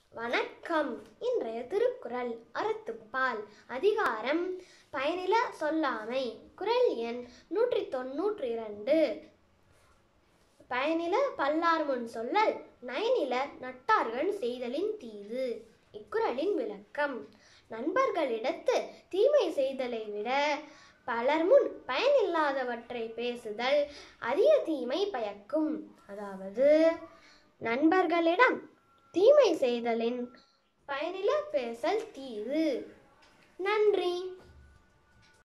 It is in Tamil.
வணக்கம் இன்றைய திருக்குறள் அறத்துப்பால் அதிகாரம் பயனில சொல்லாமை குறள் எண் நூற்றி தொன்னூற்றி இரண்டு பயனில பல்லார் முன் சொல்லல் நயனில நட்டார்கள் செய்தலின் தீது இக்குறளின் விளக்கம் நண்பர்களிடத்து தீமை செய்தலை விட பலர் முன் பயனில்லாதவற்றை பேசுதல் அதிக தீமை பயக்கும் அதாவது நண்பர்களிடம் தீமை செய்தலின் பயனில பேசல் தீது நன்றி